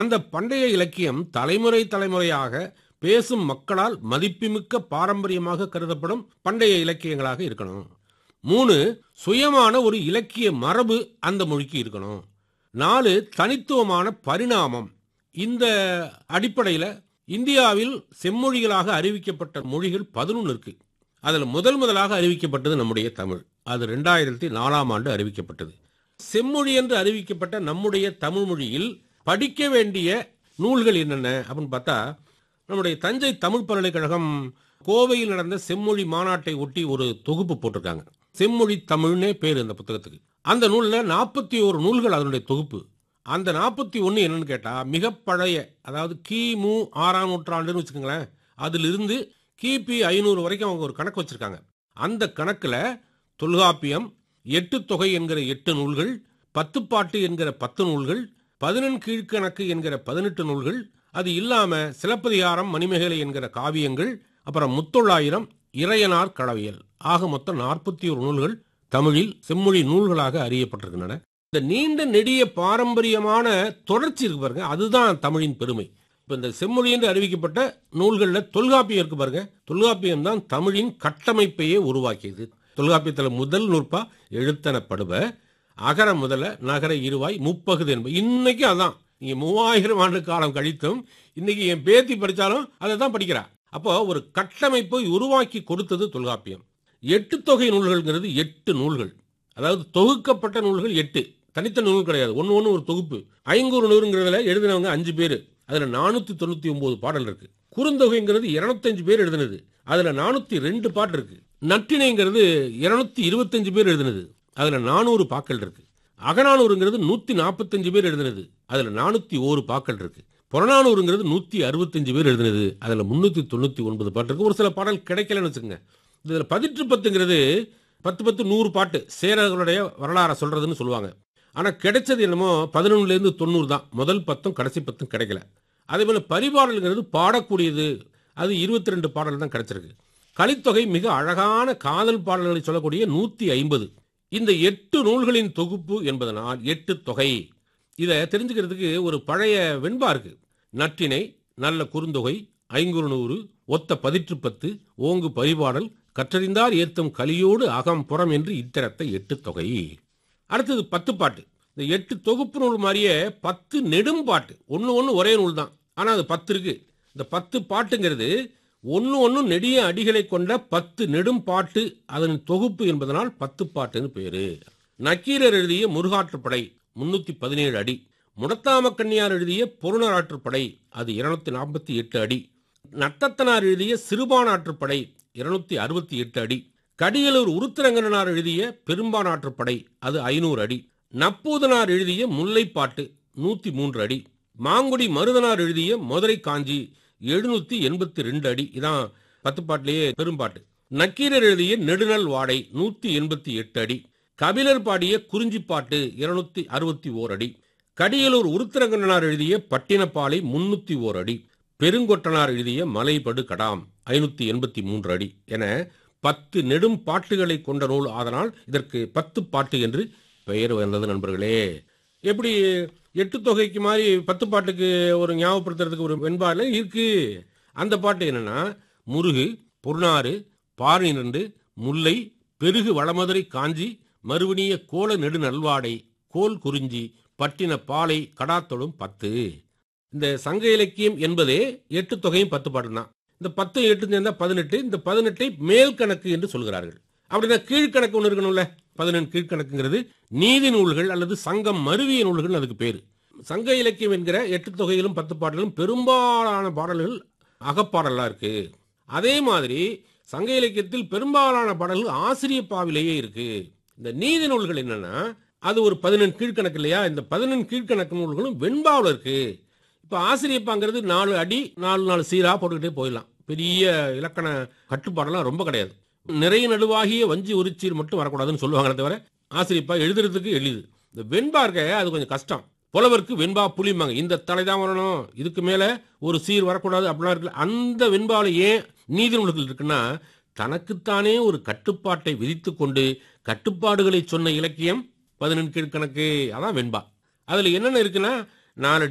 அந்த பண்டைய இலக்கியம் தலைமுறை தலைமுறையாக பேசும் மக்களால் மதிப்புமிக்க பாரம்பரியமாக கருதப்படும் பண்டைய இலக்கியங்களாக இருக்கணும் மூணு சுயமான ஒரு இலக்கிய மரபு அந்த மொழிக்கு இருக்கணும் நாலு தனித்துவமான பரிணாமம் இந்த அடிப்படையில் இந்தியாவில் செம்மொழிகளாக அறிவிக்கப்பட்ட மொழிகள் பதினொன்று இருக்கு அதில் முதல் முதலாக அறிவிக்கப்பட்டது நம்முடைய தமிழ் அது ரெண்டாயிரத்தி நாலாம் ஆண்டு அறிவிக்கப்பட்டது செம்மொழி என்று அறிவிக்கப்பட்ட நம்முடைய தமிழ் மொழியில் படிக்க வேண்டிய நூல்கள் என்னென்ன அப்படின்னு பார்த்தா நம்முடைய தஞ்சை தமிழ் பல்கலைக்கழகம் கோவையில் நடந்த செம்மொழி மாநாட்டை ஒட்டி ஒரு தொகுப்பு போட்டிருக்காங்க செம்மொழி தமிழ்னே பேர் இந்த புத்தகத்துக்கு அந்த நூலில் நாற்பத்தி ஒரு நூல்கள் அதனுடைய தொகுப்பு அந்த நாற்பத்தி ஒன்று என்னன்னு கேட்டால் மிக பழைய அதாவது கிமு ஆறாம் நூற்றாண்டுன்னு வச்சுக்கோங்களேன் அதிலிருந்து கிபி ஐநூறு வரைக்கும் அவங்க ஒரு கணக்கு வச்சிருக்காங்க அந்த கணக்கில் தொல்காப்பியம் எட்டு தொகை என்கிற எட்டு நூல்கள் பத்துப்பாட்டு என்கிற பத்து நூல்கள் பதினெண் கீழ்கணக்கு என்கிற பதினெட்டு நூல்கள் அது இல்லாம சிலப்பதிகாரம் மணிமேகலை என்கிற காவியங்கள் அப்புறம் முத்தொள்ளாயிரம் இறையனார் களவியல் ஆக மொத்தம் நாற்பத்தி ஒரு நூல்கள் தமிழில் செம்மொழி நூல்களாக அறியப்பட்டிருக்கின்றன இந்த நீண்ட நெடிய பாரம்பரியமான தொடர்ச்சி இருக்கு பாருங்க அதுதான் தமிழின் பெருமை இப்ப இந்த செம்மொழி என்று அறிவிக்கப்பட்ட நூல்களில் தொல்காப்பியம் இருக்கு பாருங்க தொல்காப்பியம் தான் தமிழின் கட்டமைப்பையே உருவாக்கியது தொல்காப்பியத்தில் முதல் நூற்பா எழுத்தனப்படுவ அகர முதல நகர இருவாய் முப்பகுது என்பது இன்னைக்கு அதான் நீங்க மூவாயிரம் ஆண்டு காலம் கழித்தும் இன்னைக்கு என் பேத்தி படிச்சாலும் அதை தான் படிக்கிறா அப்போ ஒரு கட்டமைப்பை உருவாக்கி கொடுத்தது தொல்காப்பியம் எட்டு தொகை நூல்கள்ங்கிறது எட்டு நூல்கள் அதாவது தொகுக்கப்பட்ட நூல்கள் எட்டு தனித்த நூல் கிடையாது ஒன்று ஒன்று ஒரு தொகுப்பு ஐங்கூறு நூறுங்கிறதுல எழுதினவங்க அஞ்சு பேர் அதுல நானூத்தி தொண்ணூத்தி ஒன்பது பாடல் இருக்கு குறுந்தொகைங்கிறது இருநூத்தஞ்சு பேர் எழுதினது அதுல நானூத்தி ரெண்டு பாட்டு இருக்கு நற்றினைங்கிறது இருநூத்தி இருபத்தஞ்சு பேர் எழுதினது அதுல நானூறு பாக்கள் இருக்கு அகநானூறுங்கிறது நூத்தி நாற்பத்தஞ்சு பேர் எழுதினது அதுல நானூத்தி ஓரு பாக்கள் இருக்கு புறநானூறுங்கிறது நூத்தி அறுபத்தஞ்சு பேர் எழுதினது அதுல முன்னூத்தி தொண்ணூத்தி ஒன்பது பாட்டு இருக்கு ஒரு சில பாடல் கிடைக்கலன்னு வச்சுக்கோங்க இதுல பதிற்று பத்துங்கிறது பத்து பத்து நூறு பாட்டு சேரர்களுடைய வரலாறை சொல்றதுன்னு சொல்லுவாங்க ஆனா கிடைச்சது என்னமோ பதினொன்னுல இருந்து தொண்ணூறு தான் முதல் பத்தும் கடைசி பத்தும் கிடைக்கல அதே போல பரிபாடல்ங்கிறது பாடக்கூடியது அது இருபத்தி ரெண்டு பாடல் தான் கிடைச்சிருக்கு கலித்தொகை மிக அழகான காதல் பாடல்களை சொல்லக்கூடிய நூத்தி ஐம்பது இந்த எட்டு நூல்களின் தொகுப்பு என்பதனால் எட்டு தொகை இதை தெரிஞ்சுக்கிறதுக்கு ஒரு பழைய வெண்பா இருக்கு நற்றினை நல்ல குறுந்தொகை ஐங்குறுநூறு ஒத்த பதிற்று பத்து ஓங்கு பரிபாடல் கற்றறிந்தார் ஏத்தும் கலியோடு அகம் புறம் என்று இத்தரத்தை எட்டு தொகை அடுத்தது பத்து பாட்டு இந்த எட்டு தொகுப்பு நூல் மாதிரியே பத்து நெடும் பாட்டு ஒன்று ஒன்று ஒரே நூல் தான் ஆனால் அது பத்து இருக்கு இந்த பத்து பாட்டுங்கிறது ஒன்று ஒன்று நெடிய அடிகளை கொண்ட பத்து நெடும் பாட்டு அதன் தொகுப்பு என்பதனால் பத்து பாட்டுன்னு பேரு நக்கீரர் எழுதிய முருகாற்றுப்படை முன்னூத்தி பதினேழு அடி முடத்தாம கண்ணியார் எழுதிய பொருணராற்றுப்படை அது இருநூத்தி நாற்பத்தி எட்டு அடி நட்டத்தனார் எழுதிய சிறுபானாற்றுப்படை இருநூத்தி அறுபத்தி எட்டு அடி கடியலூர் உருத்திரங்கனார் எழுதிய பெரும்பானாற்றுப்படை அது ஐநூறு அடி நப்பூதனார் எழுதிய முல்லைப்பாட்டு நூத்தி மூன்று அடி மாங்குடி மருதனார் எழுதிய மதுரை காஞ்சி எழுநூத்தி எண்பத்தி ரெண்டு அடி இதான் பத்து பாட்டிலேயே பெரும்பாட்டு நக்கீரர் எழுதிய நெடுநல் வாடை நூத்தி எண்பத்தி எட்டு அடி கபிலர் பாடிய குறிஞ்சிப்பாட்டு இருநூத்தி அறுபத்தி ஓர் அடி கடியலூர் உருத்திரங்கனார் எழுதிய பட்டினப்பாலை முன்னூத்தி ஓர் அடி பெருங்கொட்டனார் எழுதிய மலைபடு கடாம் ஐநூத்தி எண்பத்தி மூன்று அடி என பத்து நெடும் பாட்டுகளை கொண்ட நூல் ஆதனால் இதற்கு பத்து பாட்டு என்று பெயர் வந்தது நண்பர்களே எப்படி எட்டு தொகைக்கு மாதிரி பத்து பாட்டுக்கு ஒரு ஞாபகப்படுத்துறதுக்கு ஒரு வெண்பாடு இருக்கு அந்த பாட்டு என்னன்னா முருகு பொருணாறு பாரிரண்டு முல்லை பெருகு வளமதுரை காஞ்சி மறுவணிய கோல நெடு நல்வாடை கோல் குறிஞ்சி பட்டின பாலை கடாத்தொழும் பத்து இந்த சங்க இலக்கியம் என்பதே எட்டு தொகையும் பத்து பாட்டு தான் இந்த பத்து எட்டு சேர்ந்தா பதினெட்டு இந்த பதினெட்டை மேல் கணக்கு என்று சொல்கிறார்கள் அப்படின்னா கீழ்கணக்கு ஒன்று இருக்கணும்ல பதினெண்டு கீழ்கணக்குங்கிறது நீதி நூல்கள் அல்லது சங்கம் மருவிய நூல்கள் அதுக்கு பேரு சங்க இலக்கியம் என்கிற எட்டு தொகையிலும் பத்து பாடலும் பெரும்பாலான பாடல்கள் அகப்பாடலா இருக்கு அதே மாதிரி சங்க இலக்கியத்தில் பெரும்பாலான பாடல்கள் ஆசிரிய பாவிலேயே இருக்கு இந்த நீதி நூல்கள் என்னன்னா அது ஒரு பதினெண்டு கீழ்கணக்கு இல்லையா இந்த பதினெண்டு கீழ்கணக்கு நூல்களும் வெண்பாவில் இருக்கு இப்போ ஆசிரியப்பாங்கிறது நாலு அடி நாலு நாலு சீரா போட்டுக்கிட்டே போயிடலாம் பெரிய இலக்கண கட்டுப்பாடெல்லாம் ரொம்ப கிடையாது நிறைய நடுவாகிய வஞ்சி உரிச்சீர் மட்டும் வரக்கூடாதுன்னு சொல்லுவாங்களே தவிர ஆசிரியப்பா எழுதுறதுக்கு எளிது இந்த வெண்பா இருக்க அது கொஞ்சம் கஷ்டம் புலவருக்கு வெண்பா புளியுமாங்க இந்த தலை தான் வரணும் இதுக்கு மேல ஒரு சீர் வரக்கூடாது அப்படிலாம் இருக்குல்ல அந்த வெண்பாவில் ஏன் நீதி நூல்கள் இருக்குன்னா தனக்குத்தானே ஒரு கட்டுப்பாட்டை விதித்து கொண்டு கட்டுப்பாடுகளை சொன்ன இலக்கியம் பதினெண்டு கீழ்கணக்கு அதான் வெண்பா அதுல என்னென்ன இருக்குன்னா நாலடி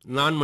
நான்